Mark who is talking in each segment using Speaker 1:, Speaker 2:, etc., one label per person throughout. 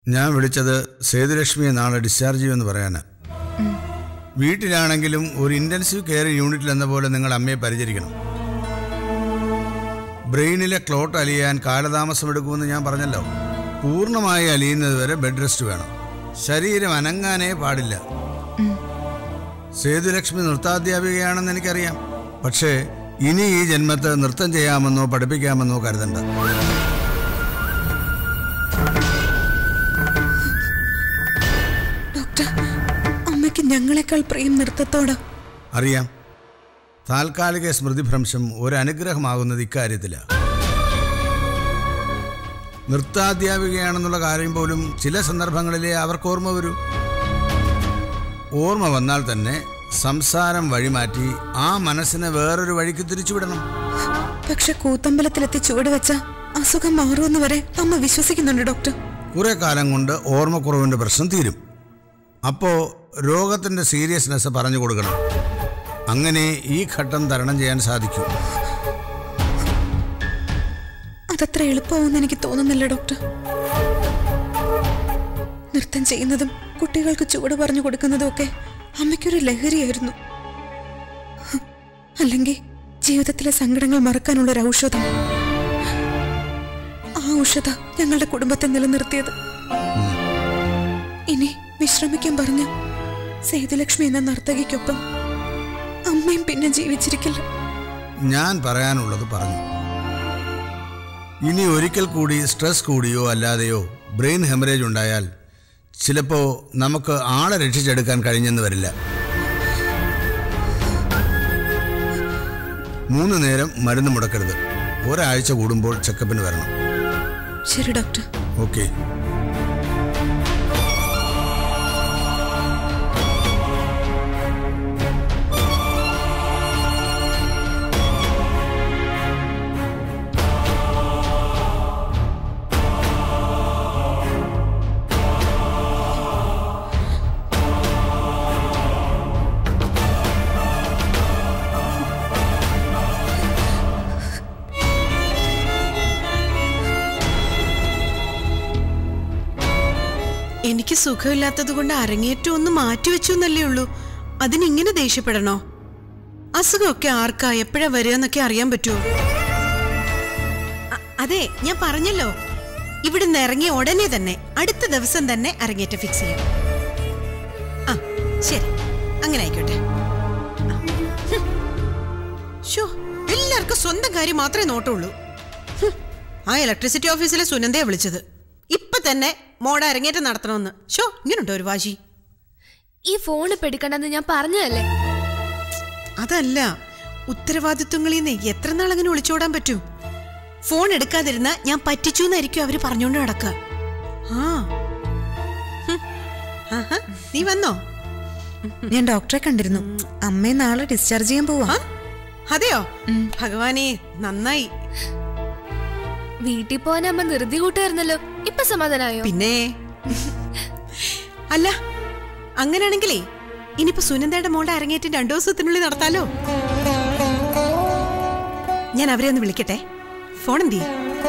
Speaker 1: ഞാൻ വിളിച്ചത് സേതുലക്ഷ്മിയെ നാളെ ഡിസ്ചാർജ് ചെയ്യുമെന്ന് പറയാനാ വീട്ടിലാണെങ്കിലും ഒരു ഇന്റൻസീവ് കെയർ യൂണിറ്റിൽ എന്ന പോലെ നിങ്ങൾ അമ്മയെ പരിചരിക്കണം ബ്രെയിനിലെ ക്ലോട്ട് അലിയാൻ കാലതാമസമെടുക്കുമെന്ന് ഞാൻ പറഞ്ഞല്ലോ പൂർണ്ണമായി അലിയുന്നത് വരെ ബെഡ് റെസ്റ്റ് വേണം ശരീരം അനങ്ങാനേ പാടില്ല സേതുലക്ഷ്മി നൃത്താധ്യാപികയാണെന്ന് എനിക്കറിയാം പക്ഷേ ഇനി ഈ ജന്മത്ത് നൃത്തം ചെയ്യാമെന്നോ പഠിപ്പിക്കാമെന്നോ കരുതണ്ട
Speaker 2: ഡോക്ടർ അമ്മയ്ക്ക് ഞങ്ങളെക്കാൾ പ്രിയം നൃത്തത്തോടാ
Speaker 1: അറിയാം താൽക്കാലിക സ്മൃതിഭ്രംശം ഒരു അനുഗ്രഹമാകുന്നത് ഇക്കാര്യത്തിലാണ് നൃത്താധ്യാപികയാണെന്നുള്ള കാര്യം പോലും ചില സന്ദർഭങ്ങളിലേ അവർക്ക് ഓർമ്മ വരൂ ഓർമ്മ വന്നാൽ തന്നെ സംസാരം വഴിമാറ്റി ആ മനസ്സിനെ വേറൊരു വഴിക്ക് തിരിച്ചുവിടണം
Speaker 2: പക്ഷെ കൂത്തമ്പലത്തിലെത്തി ചുവട് വെച്ച അസുഖം മാറുമെന്ന് വരെ അമ്മ വിശ്വസിക്കുന്നുണ്ട് ഡോക്ടർ
Speaker 1: കുറെ കാലം കൊണ്ട് ഓർമ്മക്കുറവിൻ്റെ പ്രശ്നം തീരും അപ്പോൾ രോഗത്തിൻ്റെ സീരിയസ്നെസ് പറഞ്ഞു കൊടുക്കണം അങ്ങനെ ഈ ഘട്ടം തരണം ചെയ്യാൻ സാധിക്കും
Speaker 2: അതത്ര എളുപ്പമാവെന്ന് എനിക്ക് തോന്നുന്നില്ല ഡോക്ടർ നൃത്തം ചെയ്യുന്നതും കുട്ടികൾക്ക് ചുവട് പറഞ്ഞു കൊടുക്കുന്നതും ഒക്കെ അമ്മയ്ക്കൊരു ലഹരിയായിരുന്നു ഹ്, അല്ലെങ്കിൽ ജീവിതത്തിലെ സങ്കടങ്ങൾ മറക്കാനുള്ള ഒരു ഔഷധം ആ ഔഷധ ഞങ്ങളുടെ കുടുംബത്തെ നിലനിർത്തിയത് ഇനി വിശ്രമിക്കാൻ പറഞ്ഞ സേതുലക്ഷ്മി എന്ന നർത്തകിക്കൊപ്പം അമ്മയും പിന്നെ ജീവിച്ചിരിക്കില്ല
Speaker 1: ഞാൻ പറയാനുള്ളത് പറഞ്ഞു ഇനി ഒരിക്കൽ കൂടി സ്ട്രെസ് കൂടിയോ അല്ലാതെയോ ബ്രെയിൻ ഹെമറേജ് ഉണ്ടായാൽ ചിലപ്പോൾ നമുക്ക് ആളെ രക്ഷിച്ചെടുക്കാൻ കഴിഞ്ഞെന്ന് വരില്ല മൂന്ന് നേരം മരുന്ന് മുടക്കരുത് ഒരാഴ്ച കൂടുമ്പോൾ ചെക്കപ്പിന് വരണം
Speaker 2: ശരി ഡോക്ടർ
Speaker 1: ഓക്കെ
Speaker 3: എനിക്ക് സുഖമില്ലാത്തത് കൊണ്ട് അരങ്ങേറ്റം ഒന്ന് മാറ്റിവെച്ചു എന്നല്ലേ ഉള്ളൂ അതിനിങ്ങനെ ദേഷ്യപ്പെടണോ അസുഖമൊക്കെ ആർക്കാ എപ്പോഴാ വരിക എന്നൊക്കെ അറിയാൻ പറ്റുമോ അ- അതെ ഞാൻ പറഞ്ഞല്ലോ ഇവിടുന്ന് ഇറങ്ങിയ ഉടനെ തന്നെ അടുത്ത ദിവസം തന്നെ അരങ്ങേറ്റം ഫിക്സ് ചെയ്യാം ആ ശരി അങ്ങനെ ആയിക്കോട്ടെ ഹും. ശോ, എല്ലാവർക്കും സ്വന്തം കാര്യം മാത്രമേ നോട്ടുള്ളൂ ഹും. ആ ഇലക്ട്രിസിറ്റി ഓഫീസിലെ സുനന്ദയെ വിളിച്ചത് ഇപ്പൊ തന്നെ മോടെ അരങ്ങേറ്റം നടത്തണമെന്ന് ഷോ ഇങ്ങനുണ്ടോ ഒരു വാശി
Speaker 4: ഈ ഫോണ് പെടുക്കണ്ടെന്ന് ഞാൻ പറഞ്ഞതല്ലേ
Speaker 3: അതല്ല ഉത്തരവാദിത്വങ്ങളിൽ നിന്ന് എത്ര നാൾ അങ്ങനെ ഒളിച്ചോടാൻ പറ്റും ഫോൺ എടുക്കാതിരുന്ന ഞാൻ പറ്റിച്ചു എന്നായിരിക്കും അവര് പറഞ്ഞോണ്ട് നടക്കുക ആ ഹും. ആഹാ, നീ വന്നോ
Speaker 2: ഞാൻ ഡോക്ടറെ കണ്ടിരുന്നു അമ്മയെ നാളെ ഡിസ്ചാർജ് ചെയ്യാൻ പോവാ
Speaker 3: ആ? അതെയോ ഭഗവാനെ നന്നായി
Speaker 4: വീട്ടിൽ പോകാൻ അമ്മ ധൃതി കൂട്ടായിരുന്നല്ലോ ഇപ്പൊ സമാധാനായോ
Speaker 3: പിന്നെ അല്ല അങ്ങനെയാണെങ്കിലേ ഇനിയിപ്പോ സുനന്ദയുടെ മോളുടെ അരങ്ങേറ്റം രണ്ടു ദിവസത്തിനുള്ളിൽ നടത്താലോ ഞാൻ അവരെ ഒന്ന് വിളിക്കട്ടെ ഫോൺ എന്തി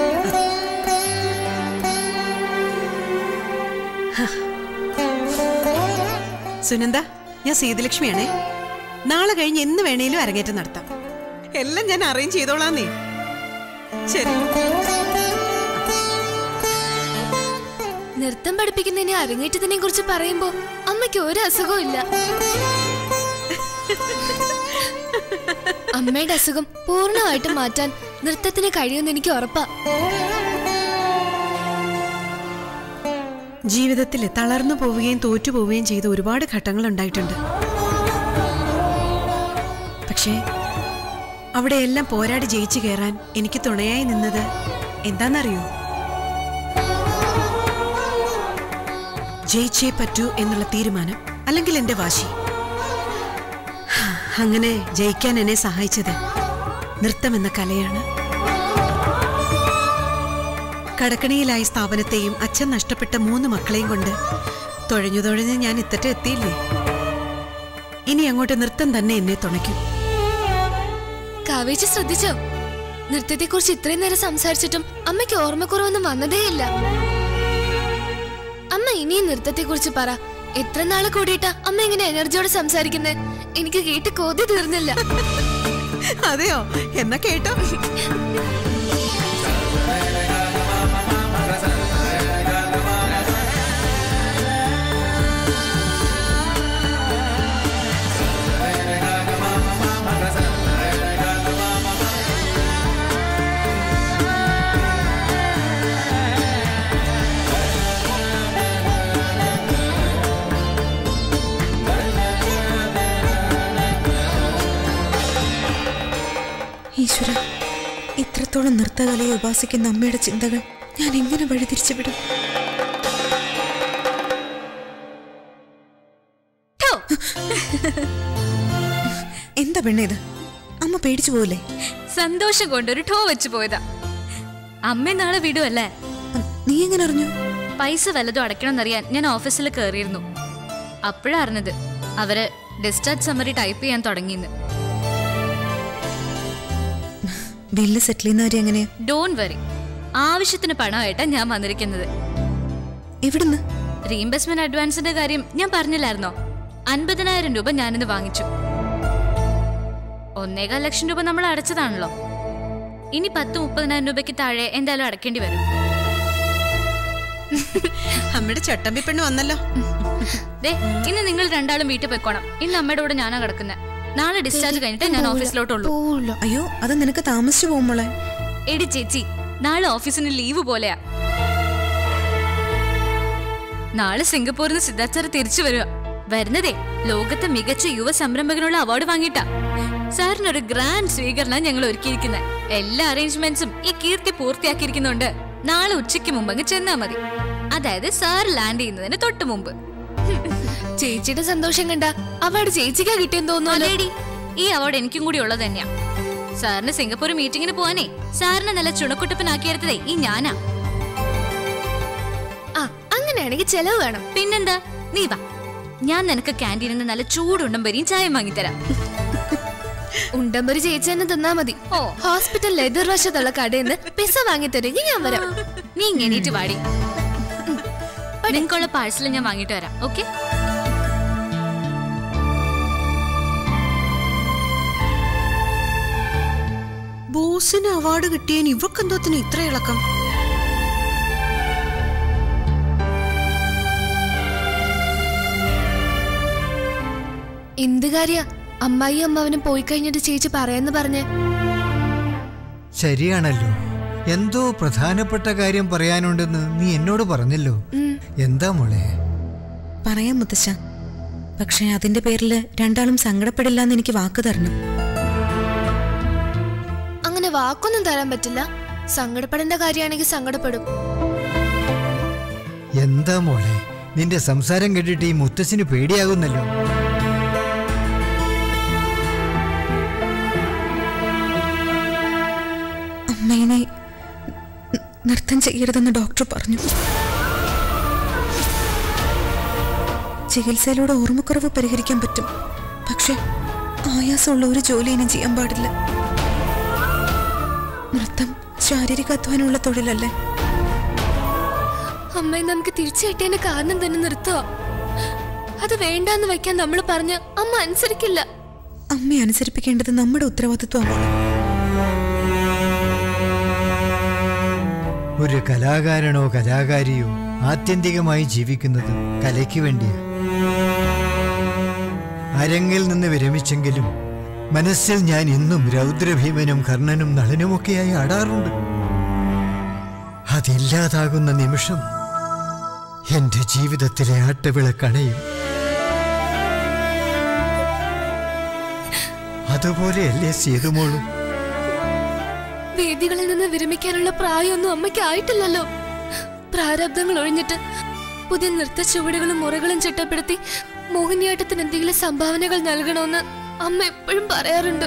Speaker 3: സുനന്ദ ഞാൻ സീതലക്ഷ്മിയാണേ നാളെ കഴിഞ്ഞ് എന്ന് വേണേലും അരങ്ങേറ്റം നടത്താം എല്ലാം ഞാൻ അറേഞ്ച് ചെയ്തോളാന്നേ ശരി
Speaker 4: നൃത്തം പഠിപ്പിക്കുന്നതിനെ അരങ്ങേറ്റത്തിനെ കുറിച്ച് പറയുമ്പോ അമ്മയ്ക്ക് ഒരു അസുഖവും ഇല്ല അമ്മയുടെ അസുഖം പൂർണ്ണമായിട്ടും മാറ്റാൻ നൃത്തത്തിന് കഴിയുമെന്ന് എനിക്ക് ഉറപ്പാ
Speaker 3: ജീവിതത്തിൽ തളർന്നു പോവുകയും തോറ്റു പോവുകയും ചെയ്ത ഒരുപാട് ഘട്ടങ്ങൾ ഉണ്ടായിട്ടുണ്ട് പക്ഷേ അവിടെയെല്ലാം പോരാടി ജയിച്ചു കയറാൻ എനിക്ക് തുണയായി നിന്നത് എന്താണെന്നറിയോ ജയിച്ചേ പറ്റൂ എന്നുള്ള തീരുമാനം അല്ലെങ്കിൽ എന്റെ വാശി അങ്ങനെ ജയിക്കാൻ എന്നെ സഹായിച്ചത് നൃത്തം എന്ന കലയാണ് കടക്കണിയിലായ സ്ഥാപനത്തെയും അച്ഛൻ നഷ്ടപ്പെട്ട മൂന്ന് മക്കളെയും കൊണ്ട് തുഴഞ്ഞു തുഴഞ്ഞ് ഞാൻ ഇത്തറ്റ എത്തിയില്ലേ ഇനി അങ്ങോട്ട് നൃത്തം തന്നെ എന്നെ തുണയ്ക്കും
Speaker 4: കാവേച്ചി ശ്രദ്ധിച്ചോ നൃത്തത്തെക്കുറിച്ച് ഇത്രയും നേരം സംസാരിച്ചിട്ടും അമ്മയ്ക്ക് ഓർമ്മക്കുറവൊന്നും വന്നതേയില്ല അമ്മ ഇനിയും നൃത്തത്തെ കുറിച്ച് പറ എത്ര നാള് കൂടിയിട്ടാ അമ്മ ഇങ്ങനെ എനർജിയോടെ സംസാരിക്കുന്നേ എനിക്ക് കേട്ട് കൊതി തീർന്നില്ല
Speaker 3: അതെയോ എന്നാ കേട്ടോ
Speaker 2: ഈശ്വര ഇത്രത്തോളം നൃത്തകലയെ ഉപാസിക്കുന്ന അമ്മയുടെ ചിന്തകൾ ഞാൻ എങ്ങനെ വഴിതിരിച്ചു വിടും
Speaker 4: ഠോ,
Speaker 2: എന്താ പെണ്ണേ ഇത് അമ്മ പേടിച്ചു പോവില്ലേ
Speaker 5: സന്തോഷം കൊണ്ടൊരു ടോ വെച്ച് പോയതാ അമ്മ നാളെ വിടുവല്ലേ
Speaker 2: ഉം, നീ എങ്ങനെ അറിഞ്ഞു
Speaker 5: പൈസ വല്ലതും അടയ്ക്കണമെന്നറിയാൻ ഞാൻ ഓഫീസിൽ കയറിയിരുന്നു അപ്പോഴാ അറിഞ്ഞത് അവര് ഡിസ്ചാർജ് സമ്മറി ടൈപ്പ് ചെയ്യാൻ തുടങ്ങിയെന്ന്
Speaker 2: ബില്ല് സെറ്റിൽ ചെയ്യുന്ന കാര്യം എങ്ങനെയാ
Speaker 5: ഡോൺ വറി ആവശ്യത്തിന് പണമായിട്ടാ ഞാൻ വന്നിരിക്കുന്നത്
Speaker 2: എവിടുന്ന്
Speaker 5: റീഇംബേഴ്സ്മെന്റ് അഡ്വാൻസിന്റെ കാര്യം ഞാൻ പറഞ്ഞില്ലായിരുന്നോ അൻപതിനായിരം രൂപ ഞാനിന്ന് വാങ്ങിച്ചു ഒന്നേകാൽ ലക്ഷം രൂപ നമ്മൾ അടച്ചതാണല്ലോ ഇനി പത്ത് മുപ്പതിനായിരം രൂപയ്ക്ക് താഴെ എന്തായാലും അടക്കേണ്ടി വരും
Speaker 3: അമ്മയുടെ ചട്ടമ്പി പെണ്ണ് വന്നല്ലോ
Speaker 5: ദേ ഇന്ന് നിങ്ങൾ രണ്ടാളും വീട്ടിൽ പോയിക്കോണം ഇന്ന് അമ്മയുടെ കൂടെ ഞാനാ കിടക്കുന്നത് നാളെ ഡിസ്ചാർജ് കഴിഞ്ഞിട്ട് ഞാൻ ഓഫീസിലോട്ടുള്ളൂ
Speaker 4: പോവില്ല
Speaker 2: അയ്യോ അത് നിനക്ക് താമസിച്ചു പോകുമ്പോളെ
Speaker 5: എടി ചേച്ചി നാളെ ഓഫീസിന് ലീവ് പോലെയാ നാളെ സിംഗപ്പൂരിൽ നിന്ന് സിദ്ധാർത്ഥ തിരിച്ചു വരിക വരുന്നതേ ലോകത്തെ മികച്ച യുവ സംരംഭകനുള്ള അവാർഡ് വാങ്ങിയിട്ടാ സാറിനൊരു ഗ്രാൻഡ് സ്വീകരണം ഞങ്ങൾ ഒരുക്കിയിരിക്കുന്നത് എല്ലാ അറേഞ്ച്മെന്റ്സും ഈ കീർത്തി പൂർത്തിയാക്കിയിരിക്കുന്നുണ്ട് നാളെ ഉച്ചയ്ക്ക് മുമ്പ് അങ്ങ് ചെന്നാ മതി അതായത് സാർ ലാൻഡ് ചെയ്യുന്നതിന് തൊട്ട് മുമ്പ്
Speaker 4: ചേച്ചിയുടെ സന്തോഷം കണ്ട അവാർഡ് ചേച്ചിക്കാ കിട്ടിയെന്ന് തോന്നുന്നു
Speaker 5: അതേടി ഈ അവാർഡ് എനിക്കും കൂടി ഉള്ളത് തന്നെയാ സാറിന് സിംഗപ്പൂർ മീറ്റിംഗിന് പോവാനേ സാറിനെ നല്ല ചുണക്കുട്ടപ്പനാക്കിയെടുത്തതേ ഈ ഞാനാ
Speaker 4: ആ അങ്ങനെയാണെങ്കിൽ ചെലവ് വേണം
Speaker 5: പിന്നെന്താ നീ വാ ഞാൻ നിനക്ക് ക്യാൻറ്റീനിൽ നിന്ന് നല്ല ചൂടുണ്ടമ്പരിയും ചായയും വാങ്ങിത്തരാം
Speaker 4: ഉണ്ടമ്പരി ചേച്ചി തന്നെ തന്നാ മതി
Speaker 5: ഓ.
Speaker 4: ഹോസ്പിറ്റലിൽ എതിർവശത്തുള്ള കടയിൽ നിന്ന് പിസ വാങ്ങി തരുമെങ്കിൽ ഞാൻ വരാം
Speaker 5: നീ ഇങ്ങനേറ്റ് വാടി നിനക്കുള്ള പാഴ്സൽ ഞാൻ വാങ്ങിട്ട് വരാം ഓക്കെ
Speaker 3: ബോസിന് അവാർഡ് കിട്ടിയതിന് ഇവക്കെന്തോത്തിന് ഇത്ര ഇളക്കം
Speaker 4: എന്ത് കാര്യ അമ്മായി അമ്മാവനും പോയി കഴിഞ്ഞിട്ട് ചേച്ചി പറയാന്ന് പറഞ്ഞേ
Speaker 6: ശരിയാണല്ലോ എന്തോ പ്രധാനപ്പെട്ട കാര്യം പറയാനുണ്ടെന്ന് നീ എന്നോട് പറഞ്ഞല്ലോ എന്താ മോളെ
Speaker 2: പറയാം മുത്തശ്ശ പക്ഷെ അതിന്റെ പേരിൽ രണ്ടാളും സങ്കടപ്പെടില്ല എന്ന് എനിക്ക് വാക്ക് തരണം
Speaker 4: അങ്ങനെ വാക്കൊന്നും തരാൻ പറ്റില്ല സങ്കടപ്പെടേണ്ട കാര്യമാണെങ്കിൽ സങ്കടപ്പെടും
Speaker 6: എന്താ മോളെ നിന്റെ സംസാരം കേട്ടിട്ട് ഈ മുത്തശ്ശിന് പേടിയാകുന്നല്ലോ
Speaker 2: അമ്മേനെ ന- നൃത്തം ചെയ്യരുതെന്ന് ഡോക്ടർ പറഞ്ഞു ചികിത്സയിലൂടെ ഓർമ്മക്കുറവ് പരിഹരിക്കാൻ പറ്റും പക്ഷെ ആയാസമുള്ള ഒരു ജോലി ഇനി ചെയ്യാൻ പാടില്ല നൃത്തം ശാരീരിക അധ്വാനമുള്ള തൊഴിലല്ലേ
Speaker 4: അമ്മയെ നമുക്ക് തിരിച്ചു കിട്ടിയതിന്റെ കാരണം തന്നെ നിർത്തുക അത് വേണ്ടാന്ന് വെക്കാൻ നമ്മൾ പറഞ്ഞ അമ്മ അനുസരിക്കില്ല
Speaker 2: അമ്മയെ അനുസരിപ്പിക്കേണ്ടത് നമ്മുടെ ഉത്തരവാദിത്വമാണ്
Speaker 6: ഒരു കലാകാരനോ കലാകാരിയോ ആത്യന്തികമായി ജീവിക്കുന്നത് കലയ്ക്ക് വേണ്ടിയാ അരങ്ങിൽ നിന്ന് വിരമിച്ചെങ്കിലും മനസ്സിൽ ഞാൻ ഇന്നും രൗദ്രഭീമനും കർണനും നളനുമൊക്കെയായി ആടാറുണ്ട് അതില്ലാതാകുന്ന നിമിഷം എന്റെ ജീവിതത്തിലെ ആട്ടവിളക്കണയും അതുപോലെയല്ലേ സേതുമോളും
Speaker 4: വേദികളിൽ നിന്ന് വിരമിക്കാനുള്ള പ്രായമൊന്നും അമ്മയ്ക്ക് ആയിട്ടില്ലല്ലോ പ്രാരബ്ധങ്ങൾ ഒഴിഞ്ഞിട്ട് പുതിയ നൃത്ത ചുവടുകളും മുറകളും ചിട്ടപ്പെടുത്തി മോഹിനിയാട്ടത്തിന് എന്തെങ്കിലും സംഭാവനകൾ നൽകണമെന്ന് അമ്മ എപ്പോഴും പറയാറുണ്ട്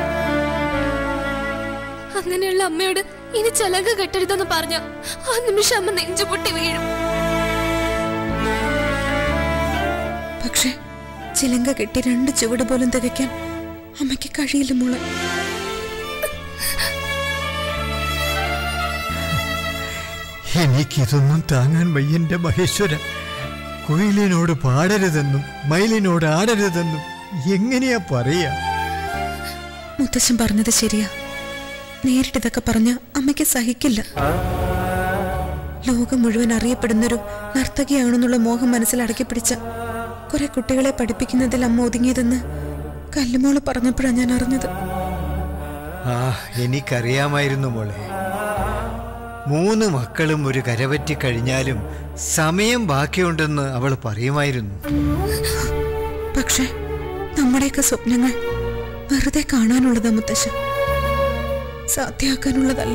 Speaker 4: അങ്ങനെയുള്ള അമ്മയോട് ഇനി ചലങ്ക കെട്ടരുതെന്ന് പറഞ്ഞ ആ നിമിഷം അമ്മ നെഞ്ചുപൊട്ടി വീഴും
Speaker 2: പക്ഷെ ചിലങ്ക കെട്ടി രണ്ട് ചുവട് പോലും തികയ്ക്കാൻ അമ്മയ്ക്ക് കഴിയില്ല മോളെ
Speaker 6: എനിക്കിതൊന്നും താങ്ങാൻ വയ്യന്റെ മഹേശ്വര കുയിലിനോട് പാടരുതെന്നും മയിലിനോട് ആടരുതെന്നും എങ്ങനെയാ പറയാ
Speaker 2: മുത്തശ്ശൻ പറഞ്ഞത് ശരിയാ നേരിട്ട് ഇതൊക്കെ പറഞ്ഞ അമ്മയ്ക്ക് സഹിക്കില്ല ലോകം മുഴുവൻ അറിയപ്പെടുന്നൊരു നർത്തകിയാണെന്നുള്ള മോഹം മനസ്സിൽ അടക്കി പിടിച്ച കുറെ കുട്ടികളെ പഠിപ്പിക്കുന്നതിൽ അമ്മ ഒതുങ്ങിയതെന്ന് കല്ലുമോള് പറഞ്ഞപ്പോഴാണ് ഞാൻ അറിഞ്ഞത്
Speaker 6: ആ എനിക്കറിയാമായിരുന്നു മോളെ മൂന്ന് മക്കളും ഒരു കരപറ്റി കഴിഞ്ഞാലും സമയം ബാക്കിയുണ്ടെന്ന് അവൾ പറയുമായിരുന്നു
Speaker 2: പക്ഷെ നമ്മുടെയൊക്കെ സ്വപ്നങ്ങൾ വെറുതെ കാണാനുള്ളതാ മുത്തശ്ശ സാധ്യമാക്കാനുള്ളതല്ല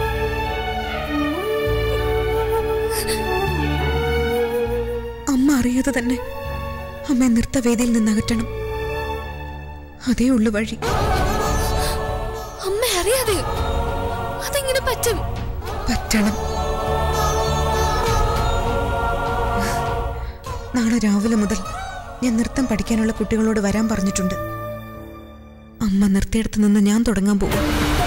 Speaker 2: അമ്മ അറിയാതെ തന്നെ അമ്മ നൃത്തവേദിയിൽ നിന്ന് അകറ്റണം അതേ ഉള്ളു വഴി
Speaker 4: അമ്മ അറിയാതെ അതെങ്ങനെ പറ്റും
Speaker 2: പറ്റണം നാളെ രാവിലെ മുതൽ ഞാൻ നൃത്തം പഠിക്കാനുള്ള കുട്ടികളോട് വരാൻ പറഞ്ഞിട്ടുണ്ട് അമ്മ നിർത്തിയെടുത്ത് നിന്ന് ഞാൻ തുടങ്ങാൻ പോകും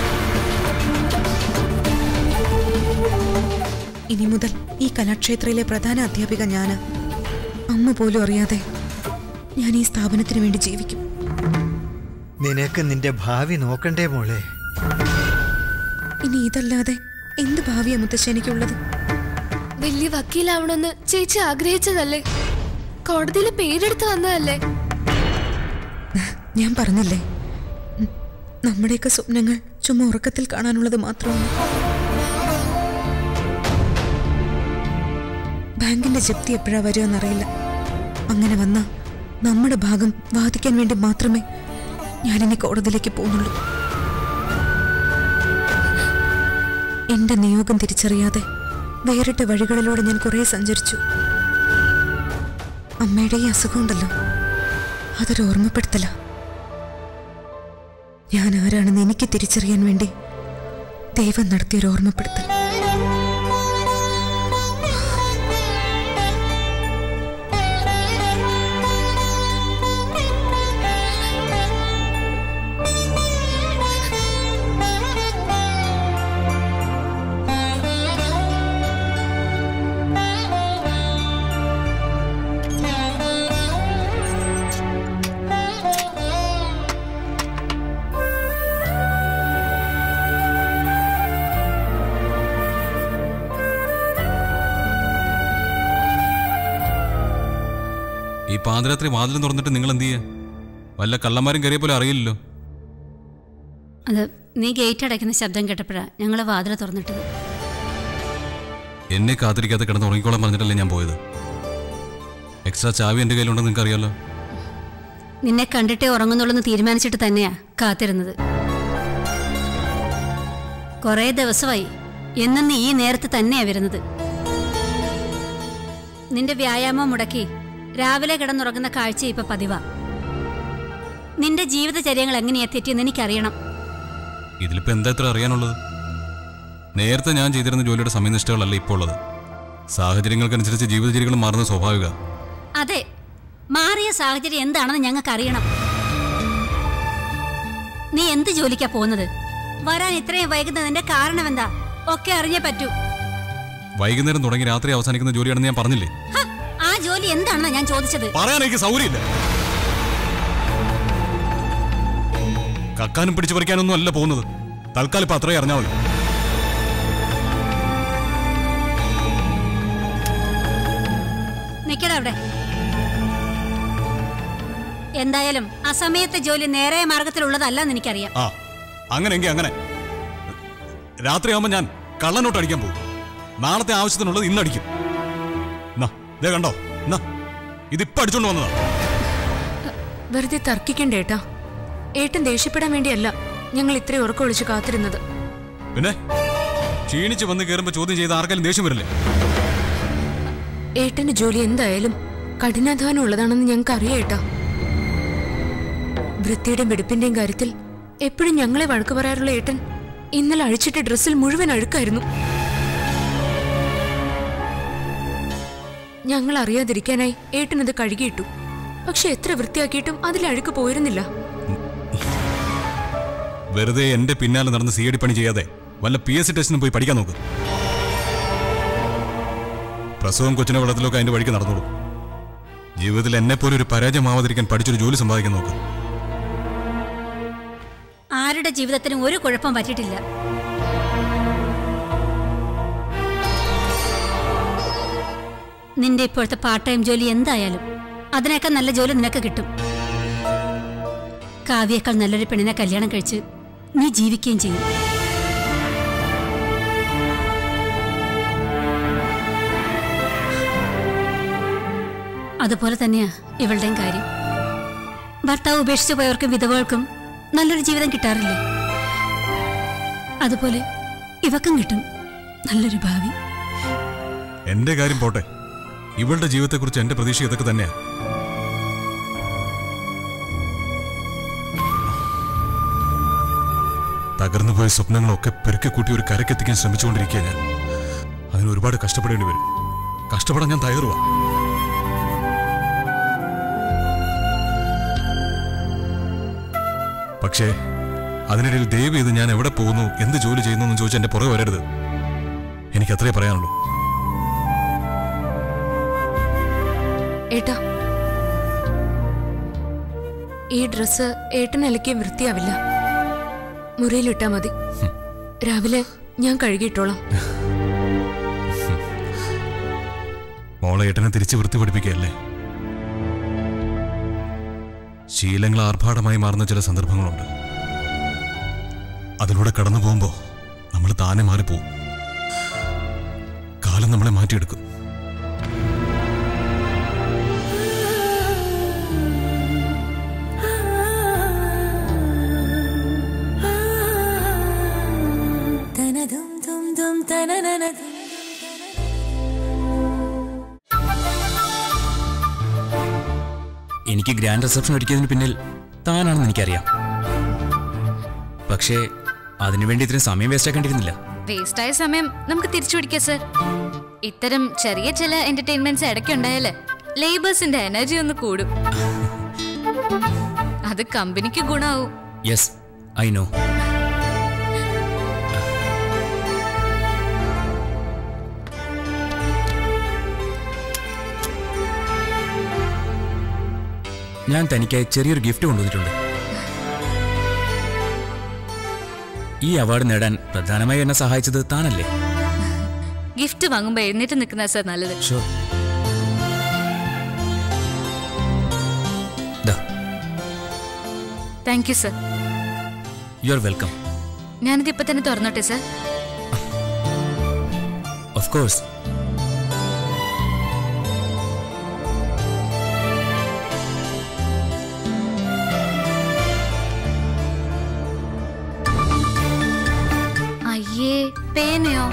Speaker 2: ഇനി മുതൽ ഈ കലാക്ഷേത്രയിലെ പ്രധാന അധ്യാപിക ഞാന് അമ്മ പോലും അറിയാതെ ഞാൻ ഈ സ്ഥാപനത്തിന് വേണ്ടി ജീവിക്കും
Speaker 6: നിനക്ക് നിന്റെ ഭാവി നോക്കണ്ടേ മോളെ
Speaker 2: ഇനി ഇതല്ലാതെ എന്ത് ഭാവിയാ മുത്തശ്ശ എനിക്കുള്ളത്
Speaker 4: വലിയ വക്കീലാവണമെന്ന് ചേച്ചി ആഗ്രഹിച്ചതല്ലേ കോടതിയിൽ പേരെടുത്ത് വന്നതല്ലേ
Speaker 2: ഞാൻ പറഞ്ഞില്ലേ ഉം, നമ്മുടെയൊക്കെ സ്വപ്നങ്ങൾ ചുമ്മാ ഉറക്കത്തിൽ കാണാനുള്ളത് മാത്രമാണ് ബാങ്കിന്റെ ജപ്തി എപ്പോഴാ വരുമെന്നറിയില്ല അങ്ങനെ വന്ന നമ്മുടെ ഭാഗം വാദിക്കാൻ വേണ്ടി മാത്രമേ ഞാനിനി കോടതിയിലേക്ക് പോകുന്നുള്ളൂ എന്റെ നിയോഗം തിരിച്ചറിയാതെ വേറിട്ട വഴികളിലൂടെ ഞാൻ കുറെ സഞ്ചരിച്ചു അമ്മയുടെ ഈ അസുഖമുണ്ടല്ലോ അതൊരു ഓർമ്മപ്പെടുത്തല ഞാൻ ആരാണെന്ന് എനിക്ക് തിരിച്ചറിയാൻ വേണ്ടി ദൈവം നടത്തിയൊരു ഓർമ്മപ്പെടുത്തൽ
Speaker 7: ഈ പാതിരാത്രി വാതിലും തുറന്നിട്ട് നിങ്ങൾ എന്ത് ചെയ്യാ വല്ല കള്ളന്മാരും കയറിയ പോലെ അറിയില്ലല്ലോ
Speaker 5: അത് നീ ഗേറ്റ് അടയ്ക്കുന്ന ശബ്ദം കേട്ടപ്പോഴാ ഞങ്ങൾ വാതിൽ തുറന്നിട്ടത്
Speaker 7: എന്നെ കാത്തിരിക്കാതെ കിടന്ന് ഉറങ്ങിക്കോളാൻ പറഞ്ഞിട്ടല്ലേ ഞാൻ പോയത് എക്സ്ട്രാ ചാവി എൻ്റെ കയ്യിലുണ്ടെന്ന് നിങ്ങൾക്ക് അറിയാലോ
Speaker 5: നിന്നെ കണ്ടിട്ടേ ഉറങ്ങുന്നുള്ളൂ എന്ന് തീരുമാനിച്ചിട്ട് തന്നെയാ കാത്തിരുന്നത് കുറേ ദിവസമായി എന്നും നീ ഈ നേരത്ത് തന്നെയാ വരുന്നത് നിന്റെ വ്യായാമം മുടക്കി രാവിലെ കിടന്നുറങ്ങുന്ന കാഴ്ച ഇപ്പൊ പതിവാ നിന്റെ ജീവിതചര്യങ്ങൾ എങ്ങനെയാ തെറ്റിയെന്ന് എനിക്കറിയണം
Speaker 7: ഇതിലിപ്പോൾ എന്താ ഇത്ര അറിയാനുള്ളത് നേരത്തെ ഞാൻ ചെയ്തിരുന്ന ജോലിയുടെ സമയനിഷ്ഠകളല്ല ഇപ്പോൾ ഉള്ളത് സാഹചര്യങ്ങൾക്കനുസരിച്ച് ജീവിതചര്യകൾ മാറുന്നത് സ്വാഭാവിക
Speaker 5: അതെ മാറിയ സാഹചര്യം എന്താണെന്ന് ഞങ്ങൾക്ക് അറിയണം നീ എന്ത് ജോലിക്കാ പോകുന്നത് വരാൻ ഇത്രയും വൈകുന്നതിന്റെ കാരണം എന്താ ഒക്കെ അറിഞ്ഞേ പറ്റൂ
Speaker 7: വൈകുന്നേരം തുടങ്ങി രാത്രി അവസാനിക്കുന്ന ജോലിയാണെന്ന് ഞാൻ പറഞ്ഞില്ലേ
Speaker 5: ഹ, ആ ജോലി എന്താണെന്നാ ഞാൻ ചോദിച്ചത്
Speaker 7: പറയാൻ എനിക്ക് സൗകര്യമില്ല കക്കാനും പിടിച്ചു പറിക്കാനൊന്നും അല്ല പോകുന്നത് തൽക്കാലം ഇപ്പൊ അത്രയും അറിഞ്ഞാൽ മതി
Speaker 5: നിക്കടാ അവിടെ എന്തായാലും അസമയത്തെ ജോലി നേരെ മാർഗത്തിലുള്ളതല്ലെന്ന് എനിക്കറിയാം
Speaker 7: ആ അങ്ങനെയെങ്കിൽ അങ്ങനെ രാത്രിയാവുമ്പോൾ ഞാൻ കള്ളനോട്ട് അടിക്കാൻ പോകും നാളത്തെ ആവശ്യത്തിനുള്ളത് ഇന്ന് അടിക്കും എന്നാ ദേ കണ്ടോ എന്നാ ഇതിപ്പോ അടിച്ചോണ്ട് വന്നതാ
Speaker 2: വെറുതെ തർക്കിക്കണ്ട ഏട്ടാ ഏട്ടൻ ദേഷ്യപ്പെടാൻ വേണ്ടിയല്ല ഞങ്ങൾ ഇത്രയും ഉറക്കം ഒളിച്ച് കാത്തിരുന്നത്
Speaker 7: പിന്നെ ക്ഷീണിച്ച് വന്ന് കയറുമ്പോ ചോദ്യം ചെയ്ത് ആർക്കെങ്കിലും ദേഷ്യം വരില്ലേ
Speaker 2: ഏട്ടന്റെ ജോലി എന്തായാലും കഠിനാധ്വാനം ഉള്ളതാണെന്ന് ഞങ്ങൾക്ക് അറിയാം ഏട്ടാ വൃത്തിയുടെയും വെടുപ്പിന്റെയും കാര്യത്തിൽ എപ്പോഴും ഞങ്ങളെ വഴക്ക് പറയാറുള്ള ഏട്ടൻ ഇന്നലെ അഴിച്ചിട്ട ഡ്രസ്സിൽ മുഴുവൻ അഴുക്കായിരുന്നു ഞങ്ങൾ അറിയാതിരിക്കാനായി ഏട്ടൻ അത് കഴുകിയിട്ടു പക്ഷെ എത്ര വൃത്തിയാക്കിയിട്ടും അതിൽ അഴുക്ക് പോയിരുന്നില്ല
Speaker 7: വെറുതെ എന്റെ പിന്നാലെ നടന്ന് സി ഡി പണി ചെയ്യാതെ വല്ല പി എസ് സി ടെസ്റ്റിന് പോയി പഠിക്കാൻ നോക്ക് പ്രസവം കൊച്ചിനെ വെള്ളത്തിലൊക്കെ അതിന്റെ വഴിക്ക് നടന്നോളൂ ജീവിതത്തിൽ എന്നെ പോലെ ഒരു പരാജയമാവാതിരിക്കാൻ പഠിച്ചൊരു ജോലി സമ്പാദിക്കാൻ നോക്ക്
Speaker 8: ആരുടെ ജീവിതത്തിനും ഒരു കുഴപ്പം പറ്റിയിട്ടില്ല നിന്റെ ഇപ്പോഴത്തെ പാർട്ട് ടൈം ജോലി എന്തായാലും അതിനേക്കാൾ നല്ല ജോലി നിനക്ക് കിട്ടും കാവ്യേക്കാൾ നല്ലൊരു പെണ്ണിനെ കല്യാണം കഴിച്ച് നീ ജീവിക്കുകയും ചെയ്യും അതുപോലെ തന്നെയാ ഇവളുടെയും കാര്യം ഭർത്താവ് ഉപേക്ഷിച്ചു പോയവർക്കും വിധവകൾക്കും നല്ലൊരു ജീവിതം കിട്ടാറില്ലേ അതുപോലെ ഇവക്കും കിട്ടും നല്ലൊരു ഭാവി
Speaker 7: എന്റെ കാര്യം പോട്ടെ ഇവളുടെ ജീവിതത്തെക്കുറിച്ച് എന്റെ പ്രതീക്ഷ ഇതൊക്കെ തന്നെയാ തകർന്നുപോയ സ്വപ്നങ്ങളൊക്കെ പെരുക്കെ കൂട്ടി ഒരു കരക്കെത്തിക്കാൻ ശ്രമിച്ചുകൊണ്ടിരിക്കുക ഞാൻ അതിന് ഒരുപാട് കഷ്ടപ്പെടേണ്ടി വരും കഷ്ടപ്പെടാൻ ഞാൻ തയ്യാറുവാ പക്ഷേ അതിനിടയിൽ ദയവ് ചെയ്ത് ഞാൻ എവിടെ പോകുന്നു എന്ത് ജോലി ചെയ്യുന്നു എന്ന് ചോദിച്ചാൽ എന്റെ പുറകെ വരരുത് എനിക്ക് അത്രേ പറയാനുള്ളൂ
Speaker 2: ഏട്ടാ ഈ ഡ്രസ്സ് ഏട്ടനലയ്ക്ക് വൃത്തിയാവില്ല മുറിയിലിട്ടാ മതി രാവിലെ ഞാൻ കഴുകിയിട്ടോളാം
Speaker 7: മോളെ ഏട്ടനെ തിരിച്ച് വൃത്തി പഠിപ്പിക്കുകയല്ലേ ശീലങ്ങൾ ആർഭാടമായി മാറുന്ന ചില സന്ദർഭങ്ങളുണ്ട് അതിലൂടെ കടന്നു പോകുമ്പോ നമ്മൾ താനെ മാറിപ്പോവും കാലം നമ്മളെ മാറ്റിയെടുക്കും
Speaker 9: എനിക്ക് ഗ്രാൻഡ് റിസപ്ഷൻ ഒരുക്കിയതിന് പിന്നിൽ താനാണെന്ന് എനിക്കറിയാം പക്ഷേ അതിനുവേണ്ടി ഇത്രയും സമയം വേസ്റ്റ് ആക്കേണ്ടിയിരുന്നില്ല
Speaker 5: വേസ്റ്റായ സമയം നമുക്ക് തിരിച്ചു പിടിക്കാം സർ ഇത്തരം ചെറിയ ചില എന്റർടൈൻമെന്റ്സ് ഇടയ്ക്കുണ്ടായാല് ലേബേഴ്സിന്റെ എനർജി ഒന്ന് കൂടും അത് കമ്പനിക്ക് ഗുണാവും
Speaker 9: യെസ് ഐ നോ ഞാൻ തനിക്കായി ചെറിയൊരു ഗിഫ്റ്റ് കൊണ്ടുവന്നിട്ടുണ്ട് ഈ അവാർഡ് നേടാൻ പ്രധാനമായി എന്നെ സഹായിച്ചത് താനല്ലേ
Speaker 5: ഗിഫ്റ്റ് വാങ്ങുമ്പോ എഴുന്നേറ്റ് നിൽക്കുന്ന സർ നല്ലത്
Speaker 9: ഷോ ദാ
Speaker 5: thank you sir
Speaker 9: you are welcome
Speaker 5: ഞാനിത് ഇപ്പൊ തന്നെ തുറന്നോട്ടെ സർ
Speaker 9: ഓഫ് കോഴ്സ്
Speaker 5: അയ്യേ പേനയോ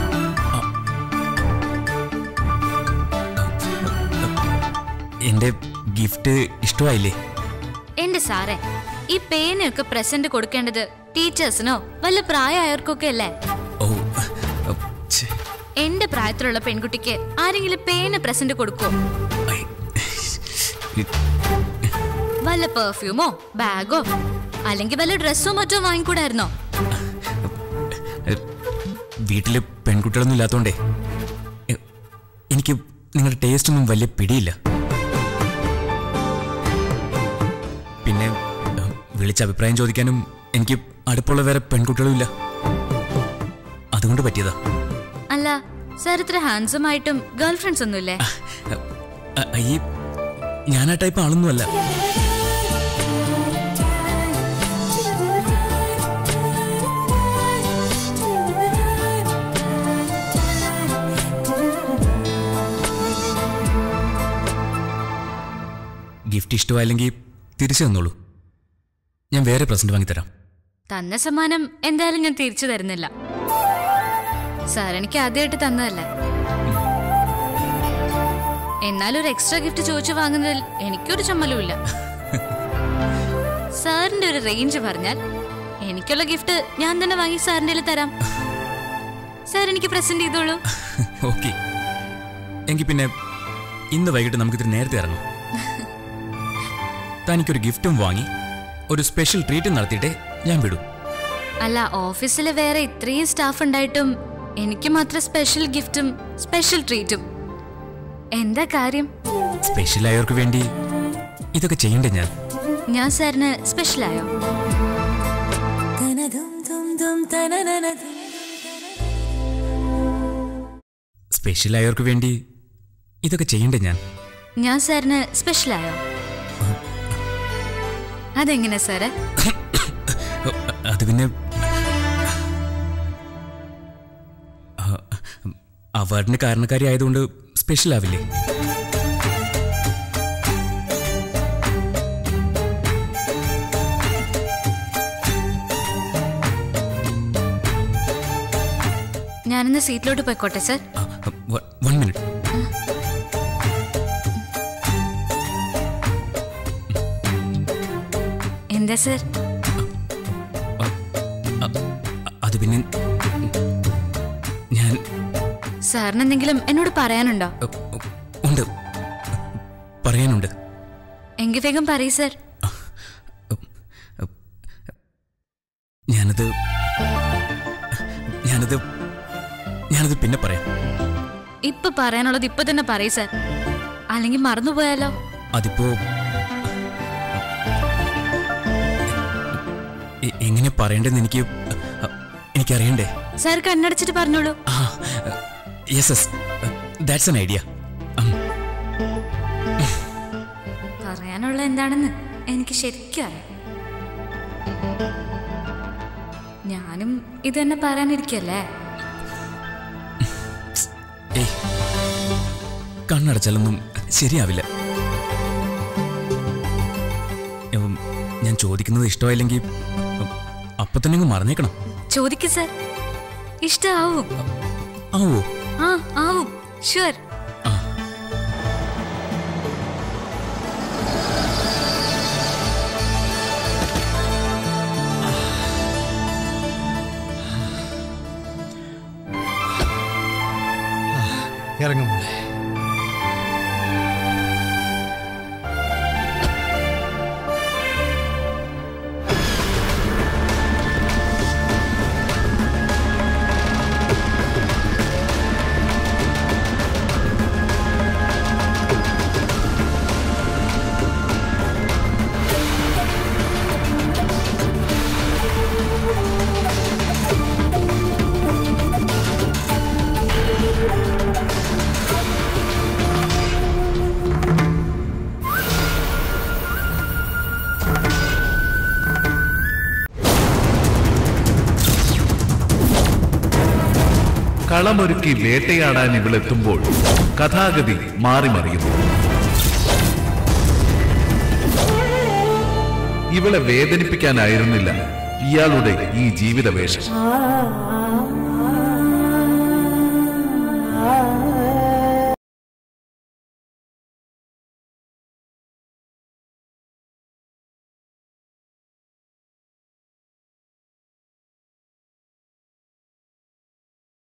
Speaker 9: എന്റെ ഗിഫ്റ്റ് ഇഷ്ടമായില്ലേ
Speaker 5: എന്റെ സാറേ ഈ പേനയൊക്കെ പ്രസന്റ് കൊടുക്കേണ്ടത് ടീച്ചേഴ്സിനോ വല്ല പ്രായമായവർക്കൊക്കെ അല്ലേ
Speaker 9: ഓ ഛെ,
Speaker 5: എന്റെ പ്രായത്തിലുള്ള പെൺകുട്ടിക്ക് ആരെങ്കിലും പേന പ്രസന്റ് കൊടുക്കോ
Speaker 9: ഐ, ഇ-
Speaker 5: വല്ല പെർഫ്യൂമോ ബാഗോ അല്ലെങ്കിൽ വല്ല ഡ്രസ്സോ മറ്റോ വാങ്ങിക്കൂടായിരുന്നോ
Speaker 9: വീട്ടില് പെൺകുട്ടികളൊന്നും ഇല്ലാത്തോണ്ടേ എ- എനിക്ക് നിങ്ങളുടെ ടേസ്റ്റ് ഒന്നും വലിയ പിടിയില്ല പിന്നെ ഉം, വിളിച്ച് അഭിപ്രായം ചോദിക്കാനും എനിക്ക് അടുപ്പുള്ള വേറെ പെൺകുട്ടികളും ഇല്ല അതുകൊണ്ട് പറ്റിയതാ
Speaker 5: അല്ല സാർ ഇത്ര ഹാൻസം ആയിട്ടും ഗേൾ ഫ്രണ്ട്സ് ഒന്നുമില്ലേ
Speaker 9: അ- ഈ ഞാൻ ആ ടൈപ്പ് ആളൊന്നുമല്ല ഗിഫ്റ്റ് ഇഷ്ടമായില്ലെങ്കിൽ തിരിച്ചു തന്നോളൂ ഞാൻ വേറെ പ്രസന്റ് വാങ്ങിത്തരാം
Speaker 5: തന്ന സമ്മാനം എന്തായാലും ഞാൻ തിരിച്ചു തരുന്നില്ല സാർ എനിക്ക് ആദ്യമായിട്ട് തന്നതല്ലേ എന്നാലും ഒരു എക്സ്ട്രാ ഗിഫ്റ്റ് ചോദിച്ചു വാങ്ങുന്നതിൽ എനിക്കൊരു ചമ്മലുമില്ല സാറിന്റെ ഒരു റേഞ്ച് പറഞ്ഞാൽ എനിക്കുള്ള ഗിഫ്റ്റ് ഞാൻ തന്നെ വാങ്ങി സാറിന്റെ കയ്യിൽ തരാം സാർ എനിക്ക് പ്രസന്റ് ചെയ്തോളൂ
Speaker 9: ഓക്കെ എങ്കിൽ പിന്നെ ഇന്ന് വൈകിട്ട് നമുക്കിത്തിരി നേരത്തെ ഇറങ്ങും തനിക്കൊരു ഗിഫ്റ്റും വാങ്ങി ഒരു സ്പെഷ്യൽ ട്രീറ്റും നടത്തിയിട്ടേ ഞാൻ വിടൂ
Speaker 5: അല്ല ഓഫീസിൽ വേറെ ഇത്രയും സ്റ്റാഫ് ഉണ്ടായിട്ടും എനിക്ക് മാത്രം സ്പെഷ്യൽ ഗിഫ്റ്റും സ്പെഷ്യൽ ട്രീറ്റും എന്താ കാര്യം
Speaker 9: സ്പെഷ്യൽ ആയവർക്ക് വേണ്ടി ഇതൊക്കെ ചെയ്യണ്ടേ ഞാൻ
Speaker 5: ഞാൻ സാറിന് സ്പെഷ്യലായോ
Speaker 9: സ്പെഷ്യൽ ആയവർക്ക് വേണ്ടി ഇതൊക്കെ ചെയ്യണ്ടേ ഞാൻ
Speaker 5: ഞാൻ സാറിന് സ്പെഷ്യലായോ അതെങ്ങനെ സാറ്
Speaker 9: അത് പിന്നെ ആ, അവാർഡിന് കാരണക്കാരി ആയതുകൊണ്ട് സ്പെഷ്യൽ ആവില്ലേ
Speaker 5: ഞാനിന്ന് സീറ്റിലോട്ട് പോയിക്കോട്ടെ സർ
Speaker 9: വൺ മിനിറ്റ്
Speaker 5: എന്താ സർ
Speaker 9: അത് പിന്നെ ഞാൻ
Speaker 5: സാറിന് എന്തെങ്കിലും എന്നോട് പറയാനുണ്ടോ
Speaker 9: ഉണ്ട് പറയാനുണ്ട്
Speaker 5: എങ്കിൽ വേഗം പറയൂ സർ
Speaker 9: ഞാനത് ഞാനത് ഞാനത് പിന്നെ പറയാം
Speaker 5: ഇപ്പൊ പറയാനുള്ളത് ഇപ്പൊ തന്നെ പറയൂ സർ അല്ലെങ്കിൽ മറന്നുപോയാലോ
Speaker 9: അതിപ്പോ എ- എങ്ങനെ പറയണ്ടെന്ന് എനിക്ക് എനിക്കറിയണ്ടേ
Speaker 5: സാർ കണ്ണടച്ചിട്ട് പറഞ്ഞോളൂ
Speaker 9: ആ yes yes that's an idea
Speaker 5: പറയാനുള്ള എന്താണെന്ന് എനിക്ക് ശരിക്കും അറിയാം ഞാനും ഇത് തന്നെ പറയാനിരിക്കല്ലേ
Speaker 9: ഏയ് കണ്ണടച്ചാലൊന്നും ശരിയാവില്ല ഉം, ഞാൻ ചോദിക്കുന്നത് ഇഷ്ടമായില്ലെങ്കിൽ ഉം, അപ്പൊ തന്നെ അങ്ങ് മറന്നേക്കണം
Speaker 5: ചോദിക്കു സർ ഇഷ്ടാവും
Speaker 9: ആവോ
Speaker 5: ആ ആവും ഷുവർ
Speaker 6: ഇറങ്ങും
Speaker 10: കളമൊരുക്കി വേട്ടയാടാൻ ഇവളെത്തുമ്പോൾ കഥാഗതി മാറിമറിയുന്നു ഇവളെ വേദനിപ്പിക്കാനായിരുന്നില്ല ഇയാളുടെ ഈ ജീവിതവേഷം